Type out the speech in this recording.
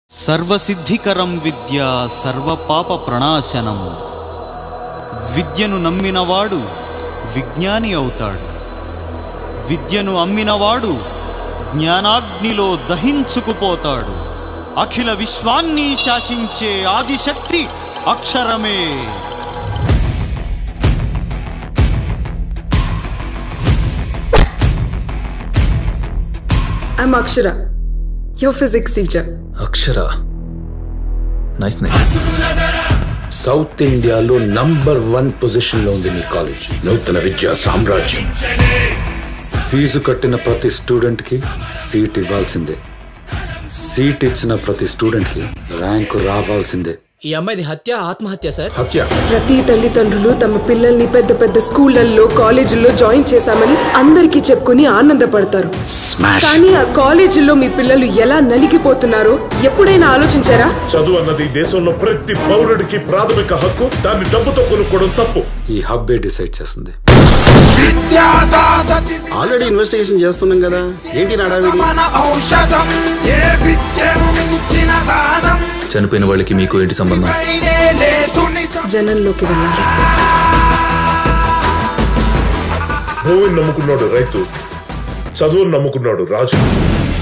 సర్వసిద్ధికరం విద్య సర్వపాప ప్రణాశనం విద్యను నమ్మినవాడు విజ్ఞాని అవుతాడు విద్యను అమ్మినవాడు జ్ఞానాగ్నిలో దహించుకుపోతాడు అఖిల విశ్వాన్ని శాసించే ఆదిశక్తి అక్షరమే I'm Akshara, your physics teacher. Akshara nice name south ఇండియాలో నంబర్ వన్ పొజిషన్ లో ఉంది మీ కాలేజ్ నూతన విద్యా సామ్రాజ్యం ఫీజు కట్టిన ప్రతి స్టూడెంట్ కి సీట్ ఇవ్వాల్సిందే సీట్ ఇచ్చిన ప్రతి స్టూడెంట్ కి ర్యాంకు రావాల్సిందే ఈ అమ్మాయిది హత్య ఆత్మహత్య సార్ హత్య ప్రతి తల్లిదండ్రులు తమ పిల్లల్ని పెద్ద పెద్ద స్కూళ్ళల్లో కాలేజీల్లో జాయిన్ చేశామని అందరికీ చెప్పుకుని ఆనందపడతారు స్మాష్ కానీ ఆ కాలేజీల్లో మీ పిల్లలు ఎలా నలిగిపోతున్నారో ఎప్పుడైనా ఆలోచించారా చదువు అన్నది దేశంలో ప్రతి పౌరుడికి ప్రాథమిక హక్కు దాన్ని డబ్బుతో కొనుక్కోవడం తప్పు ఈ హబ్బే డిసైడ్ చేస్తుంది ఆల్రెడీ ఇన్వెస్టిగేషన్ చేస్తున్నాం కదా ఏంటి నడావిడి ఔషధం ఏ విద్యను మించిన దానం చనిపోయిన వాళ్ళకి మీకు ఏంటి సంబంధం పైనే లేదు నిజం జనంలోకి వెళ్ళాలి భూమిని నమ్ముకున్నాడు రైతు చదువుని నమ్ముకున్నాడు రాజు